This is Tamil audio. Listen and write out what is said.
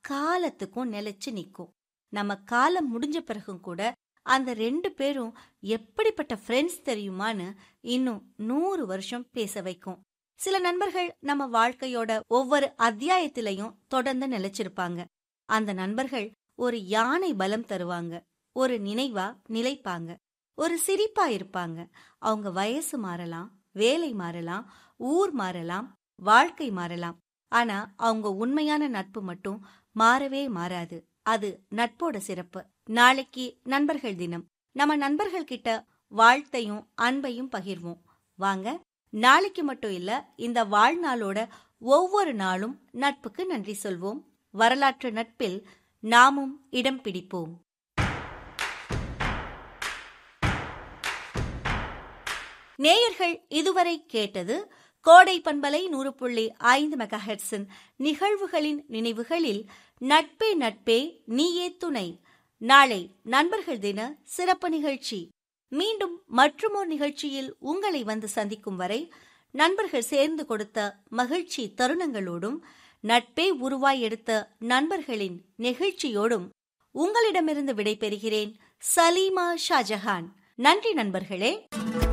காலத்துக்கும் நிலைச்சு நிக்கும் நம்ம காலம் முடிஞ்ச பிறகும் கூட அந்த ரெண்டு பேரும் எப்படிப்பட்ட ஃப்ரெண்ட்ஸ் தெரியுமான்னு இன்னும் நூறு வருஷம் பேச வைக்கும் சில நண்பர்கள் நம்ம வாழ்க்கையோட ஒவ்வொரு அத்தியாயத்திலையும் தொடர்ந்து நிலைச்சிருப்பாங்க அந்த நண்பர்கள் ஒரு யானை பலம் தருவாங்க ஒரு நினைவா நிலைப்பாங்க ஒரு சிரிப்பா இருப்பாங்க அவங்க வயசு மாறலாம் வேலை மாறலாம் ஊர் மாறலாம் வாழ்க்கை மாறலாம் ஆனா அவங்க உண்மையான நட்பு மட்டும் மாறவே மாறாது அது நட்போட சிறப்பு நாளைக்கு நண்பர்கள் தினம் நம்ம நண்பர்கள் கிட்ட வாழ்த்தையும் அன்பையும் பகிர்வோம் வாங்க நாளைக்கு மட்டும் இல்ல இந்த வாழ்நாளோட ஒவ்வொரு நாளும் நட்புக்கு நன்றி சொல்வோம் வரலாற்று நட்பில் நாமும் இடம் பிடிப்போம் நேயர்கள் இதுவரை கேட்டது கோடை பண்பலை நூறு புள்ளி ஐந்து மெகாஹெட்ஸின் நிகழ்வுகளின் நினைவுகளில் நட்பே நட்பே நீயே துணை நாளை நண்பர்கள் தின சிறப்பு நிகழ்ச்சி மீண்டும் மற்றுமோர் நிகழ்ச்சியில் உங்களை வந்து சந்திக்கும் வரை நண்பர்கள் சேர்ந்து கொடுத்த மகிழ்ச்சி தருணங்களோடும் நட்பே உருவாய் எடுத்த நண்பர்களின் நெகிழ்ச்சியோடும் உங்களிடமிருந்து விடைபெறுகிறேன் சலீமா ஷாஜஹான் நன்றி நண்பர்களே